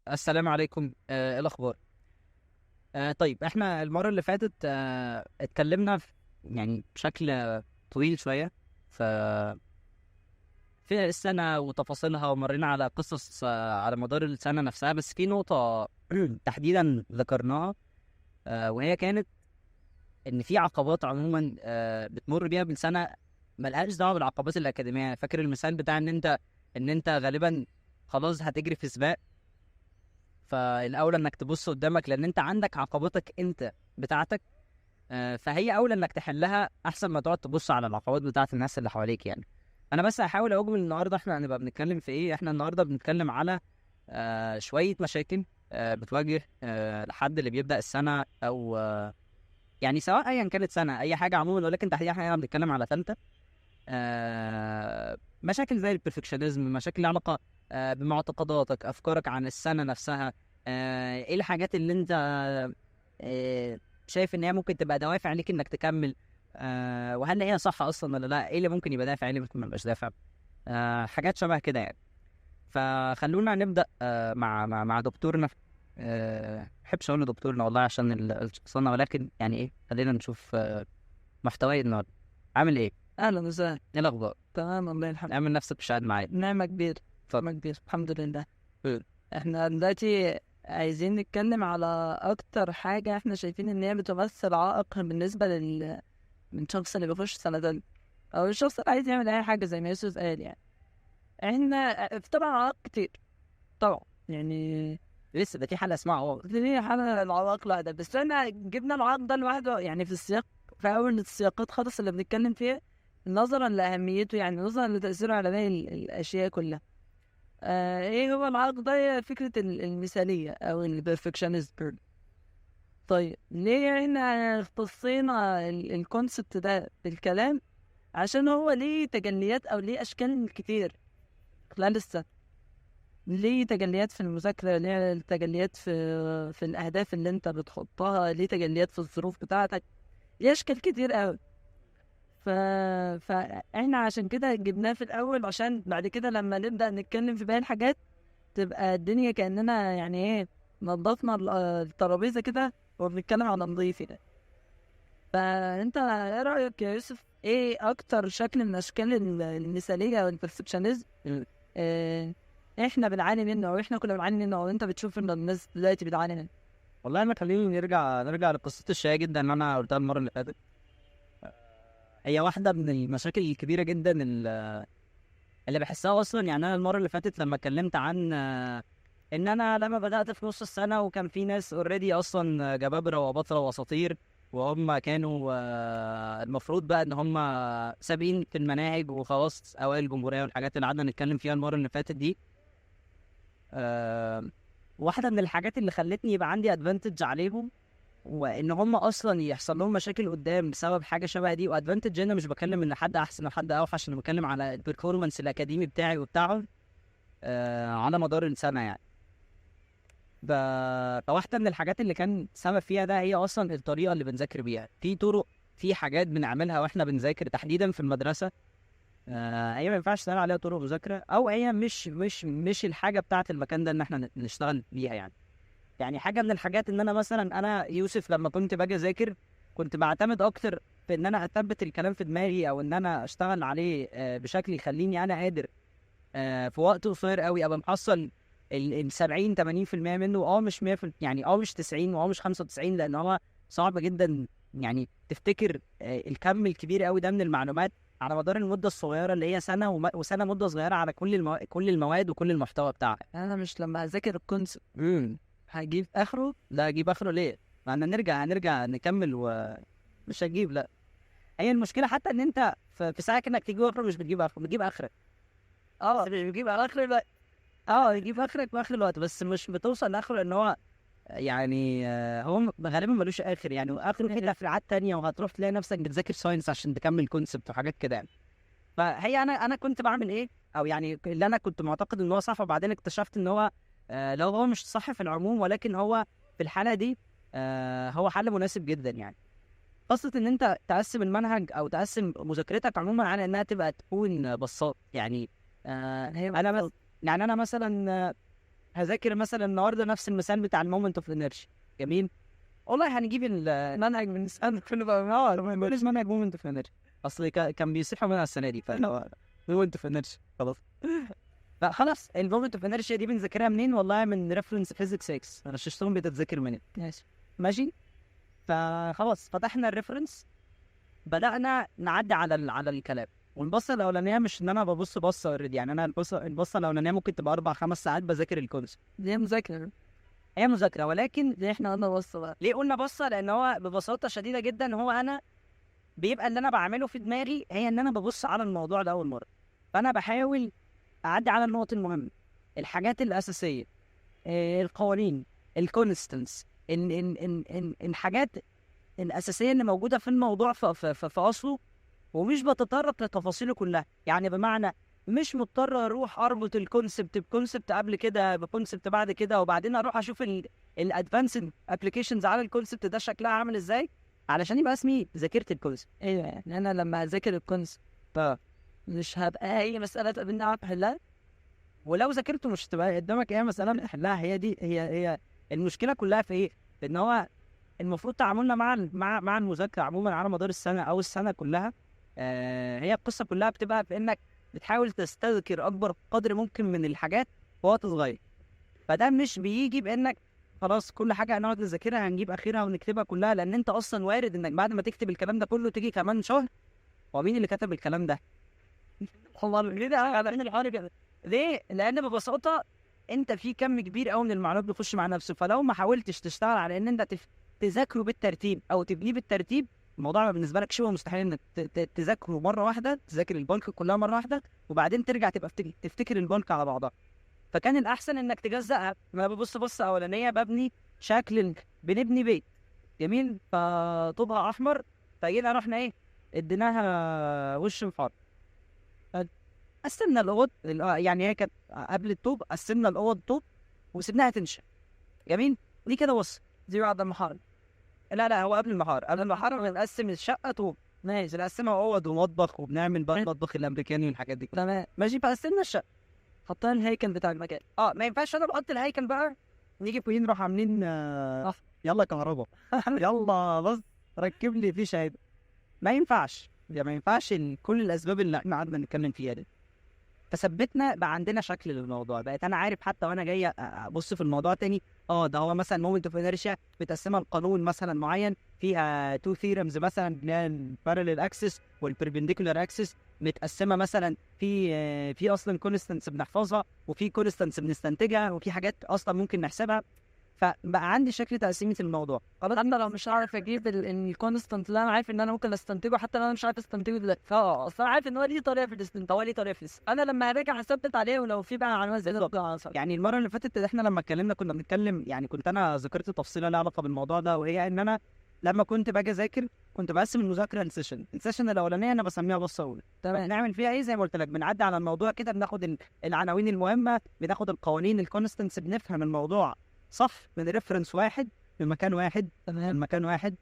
السلام عليكم آه، ايه الاخبار آه، طيب احنا المره اللي فاتت آه، اتكلمنا في يعني بشكل آه، طويل شويه ف في السنه وتفاصيلها ومرينا على قصص آه، على مدار السنه نفسها بس في نقطه تحديدا ذكرناها آه، وهي كانت ان في عقبات عموما آه، بتمر بيها بالسنه ملهاش دعوه بالعقبات الاكاديميه فاكر المثال بتاع ان انت ان انت غالبا خلاص هتجري في سباق فالاولى انك تبص قدامك لان انت عندك عقباتك انت بتاعتك آه، فهي اولى انك تحلها احسن ما تقعد تبص على العقبات بتاعت الناس اللي حواليك يعني انا بس هحاول اجمل النهارده احنا هنبقى بنتكلم في ايه احنا النهارده بنتكلم على آه، شويه مشاكل آه، بتواجه آه، الحد اللي بيبدا السنه او آه، يعني سواء ايا كانت سنه اي حاجه عموما ولكن تحديدا احنا بنتكلم على ثالثه آه، مشاكل زي البرفكشنزم مشاكل لها علاقه آه، بمعتقداتك افكارك عن السنه نفسها آه، ايه الحاجات اللي انت آه، شايف ان هي ممكن تبقى دوافع ليك انك تكمل آه، وهل هي صح اصلا ولا لا ايه اللي ممكن يبقى دافع ايه اللي ممكن ما يبقاش دافع آه، حاجات شبه كده يعني فخلونا نبدا آه، مع مع مع دكتورنا آه، بحبش اقول دكتورنا والله عشان ال- الشخصنه ولكن يعني ايه خلينا نشوف آه، محتوى النهارده عامل ايه؟ اهلا وسهلا ايه الاخبار؟ تمام الله الحمد اعمل نفسك مش قاعد معايا نعمة كبير اتفضل. نعمة كبير الحمد لله خير. احنا دلوقتي عايزين نتكلم على اكتر حاجة احنا شايفين ان هي بتمثل عائق بالنسبة لل من الشخص اللي بيخش سنة تالتة او الشخص اللي عايز يعمل اي حاجة زي ما يوسف قال يعني احنا في طبعا عوائق كتير طبعا يعني لسه ده في حلقه اسمها عوض دي حالة العوائق لا ده بس احنا جبنا العائق ده لوحده يعني في السياق في اول السياقات خالص اللي بنتكلم فيها نظرا لاهميته يعني نظرا لتاثيره على باقي ال- الاشياء كلها آه ايه هو العائق ده هي فكره ال- المثاليه او البرفكشنزم طيب ليه احنا اختصينا الكونسبت ده بالكلام عشان هو ليه تجليات او ليه اشكال كتير خلال السنه ليه تجليات في المذاكرة ليه تجليات في في الأهداف اللي أنت بتحطها ليه تجليات في الظروف بتاعتك ليه أشكال كتير أوي ف... فإحنا عشان كده جبناه في الأول عشان بعد كده لما نبدأ نتكلم في باقي الحاجات تبقى الدنيا كأننا يعني إيه نضفنا ال- الترابيزة كده وبنتكلم على نضيف يعني فأنت إيه رأيك يا يوسف إيه أكتر شكل من أشكال ال- المثالية أو البرفكشنزم آه احنا بنعاني منه او احنا كنا بنعاني منه او انت بتشوف ان الناس دلوقتي بتعاني منه والله انا خليني نرجع نرجع لقصتي الشائعه جدا اللي انا قلتها المره اللي فاتت هي واحده من المشاكل الكبيره جدا ال- اللي بحسها اصلا يعني انا المره اللي فاتت لما اتكلمت عن آه، ان انا لما بدات في نص السنه وكان في ناس اوريدي اصلا جبابره وبطله واساطير وهم كانوا آه، المفروض بقى ان هم سابقين في المناهج وخلاص اوائل الجمهوريه والحاجات اللي قعدنا نتكلم فيها المره اللي فاتت دي آه، واحده من الحاجات اللي خلتني يبقى عندي ادفانتج عليهم وان هم اصلا يحصل لهم مشاكل قدام بسبب حاجه شبه دي وادفانتج هنا مش بكلم ان حد احسن او حد اوحش انا بتكلم على البرفورمانس الاكاديمي بتاعي وبتاعهم آه على مدار السنه يعني ف... فواحده من الحاجات اللي كان سبب فيها ده هي اصلا الطريقه اللي بنذاكر بيها في طرق في حاجات بنعملها واحنا بنذاكر تحديدا في المدرسه آه هي ما ينفعش تقال عليها طرق مذاكره او هي مش مش مش الحاجه بتاعه المكان ده ان احنا ن- نشتغل بيها يعني يعني حاجه من الحاجات ان انا مثلا انا يوسف لما كنت باجي اذاكر كنت بعتمد اكتر في ان انا اثبت الكلام في دماغي او ان انا اشتغل عليه آه، بشكل يخليني انا قادر آه، في وقت قصير قوي ابقى محصل ال ال 70 80% منه اه مش 100 يعني اه مش 90 واه مش 95 لان هو صعب جدا يعني تفتكر آه، الكم الكبير قوي ده من المعلومات على مدار المده الصغيره اللي هي سنه وم- وسنه مده صغيره على كل المو... كل المواد وكل المحتوى بتاعها انا مش لما اذاكر الكونسبت امم هجيب اخره لا اجيب اخره ليه؟ ما احنا نرجع هنرجع نكمل ومش هتجيب لا هي المشكله حتى ان انت في في ساعه انك تجيب اخره مش بتجيب اخره بتجيب اخرك اه مش بجيب اخر الوقت اه تجيب اخرك في اخر الوقت بس مش بتوصل لاخره لان هو يعني آه، هو م- غالبا ملوش اخر يعني واخره في تفريعات تانية وهتروح تلاقي نفسك بتذاكر ساينس عشان تكمل كونسبت وحاجات كده يعني فهي انا انا كنت بعمل ايه او يعني اللي انا كنت معتقد ان هو صح وبعدين اكتشفت ان هو آه لو هو مش صح في العموم ولكن هو في الحاله دي آه هو حل مناسب جدا يعني قصة ان انت تقسم المنهج او تقسم مذاكرتك عموما على انها تبقى تكون بساط يعني آه هي انا مس... يعني انا مثلا آه، هذاكر مثلا النهارده نفس المثال بتاع المومنت اوف انرجي جميل والله هنجيب ال- منهج من السنة كله بقى اه بلاش منهج مومنت اوف انرجي اصل كا- كان بيصيحوا منها السنه دي فانا مومنت اوف انرجي خلاص فخلاص المومنت اوف انرجي دي بنذاكرها منين والله من ريفرنس فيزيكس 6 انا شفتهم بتتذاكر منين ماشي ماشي فخلاص فتحنا الريفرنس بدأنا نعدي على ال... على الكلام والبصه الاولانيه مش ان انا ببص بصه اوريدي يعني انا البصه البصه الاولانيه ممكن تبقى اربع خمس ساعات بذاكر الكونسيبت دي مذاكرة هي مذاكره ولكن دي احنا قلنا بص بقى ليه قلنا بصه لان هو ببساطه شديده جدا هو انا بيبقى اللي انا بعمله في دماغي هي ان انا ببص على الموضوع ده اول مره فانا بحاول اعدي على النقط المهمه الحاجات الاساسيه آه، القوانين الكونستنس ال- ال- ال- ال- الحاجات الاساسيه اللي موجوده في الموضوع في, في, في, في اصله ومش بتطرق لتفاصيله كلها يعني بمعنى مش مضطر اروح اربط الكونسبت بكونسبت قبل كده بكونسبت بعد كده وبعدين اروح اشوف الادفانسد ابلكيشنز على الكونسبت ده شكلها عامل ازاي علشان يبقى اسمي ذاكرت الكونسبت ايوه يعني انا لما اذاكر الكونسبت اه مش هبقى اي مسألة تقابلني اعرف احلها ولو ذاكرته مش تبقى قدامك ايه مساله بنحلها هي دي هي هي المشكله كلها في ايه؟ ان هو المفروض تعاملنا مع ال- مع مع المذاكره عموما على مدار السنه او السنه كلها آه هي القصه كلها بتبقى في انك بتحاول تستذكر اكبر قدر ممكن من الحاجات في وقت صغير فده مش بيجي بانك خلاص كل حاجه هنقعد نذاكرها هنجيب اخرها ونكتبها كلها لان انت اصلا وارد انك بعد ما تكتب الكلام ده كله تيجي كمان شهر هو مين اللي كتب الكلام ده؟ هو ليه ده على من الحوار كده ليه؟ لان ببساطه انت في كم كبير قوي من المعلومات بيخش مع نفسه فلو ما حاولتش تشتغل على ان انت تف... تذاكره بالترتيب او تبنيه بالترتيب الموضوع بقى بالنسبه لك شبه مستحيل انك ت... ت... تذاكره مره واحده تذاكر البلك كلها مره واحده وبعدين ترجع تبقى فتك... تفتكر البلك على بعضها فكان الاحسن انك تجزأها انا ببص بص اولانيه ببني شكل ال- بنبني بيت جميل فطوبها احمر فجينا رحنا ايه اديناها وش محار قسمنا الاوض ال- آه، يعني هي كانت قبل الطوب قسمنا الاوض طوب وسبناها تنشا جميل دي كده بص دي بعد المحاضرة لا لا هو قبل المحار قبل المحار بنقسم الشقه طوب ماشي بنقسمها اوض ومطبخ وبنعمل بقى المطبخ الامريكاني والحاجات دي كلها تمام ماشي فقسمنا الشقه حطينا الهيكل بتاع المكان اه ما ينفعش انا بحط الهيكل بقى نيجي فوقين نروح عاملين آه يلا كهرباء يلا بص ركب لي فيش هيدا ما ينفعش يعني ما ينفعش ال- كل الاسباب اللي احنا قعدنا نتكلم فيها دي فثبتنا بقى عندنا شكل للموضوع بقيت انا عارف حتى وانا جاي أ- ابص في الموضوع تاني اه ده هو مثلا مومنت اوف انرشيا متقسمه لقانون مثلا معين فيها تو ثيرمز مثلا اللي هي البارلل اكسس والبربنديكولار اكسس متقسمه مثلا في آه، في اصلا كونستانس بنحفظها وفي كونستانس بنستنتجها وفي حاجات اصلا ممكن نحسبها فبقى عندي شكل تقسيمه الموضوع خلاص انا لو مش عارف اجيب الكونستنت اللي انا عارف ان انا ممكن استنتجه حتى لو انا مش عارف استنتجه دلوقتي فاه اصل انا عارف ان هو ليه طريقه في الاستنتاج هو ليه طريقه في الاس- انا لما هراجع اثبت عليه ولو في بقى معلومات زياده بالظبط. بقى عنصر يعني المره اللي فاتت احنا لما اتكلمنا كنا بنتكلم يعني كنت انا ذكرت تفصيله لها علاقه بالموضوع ده وهي ان انا لما كنت باجي اذاكر كنت بقسم المذاكره لسيشن السيشن الاولانيه انا بسميها بصه اولى تمام بنعمل فيها ايه زي ما قلت لك بنعدي على الموضوع كده بناخد ال- العناوين المهمه بناخد القوانين الكونستنس بنفهم الموضوع صح من ريفرنس واحد من مكان واحد من تمام مكان واحد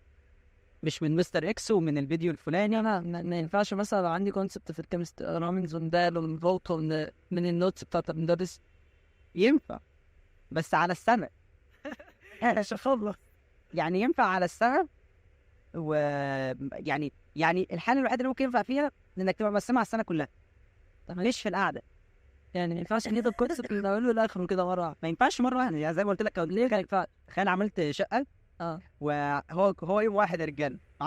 مش من مستر اكس ومن الفيديو الفلاني انا ما ما ينفعش مثلا لو عندي كونسبت في الكيمستري اقراه من زوندال ومن فولت ومن من النوتس بتاعت المدرس ينفع بس على السنه مش هخلص يعني ينفع على السنه و يعني يعني الحاله الوحيده اللي ممكن ينفع فيها انك تبقى مقسمها على السنه كلها مش في القعده يعني ما ينفعش كده الكونسبت من اوله لاخره كده مره واحده ما ينفعش مره واحده يعني زي ما قلت لك ليه ما ينفعش تخيل عملت شقه اه وهو هو يوم واحد يا رجاله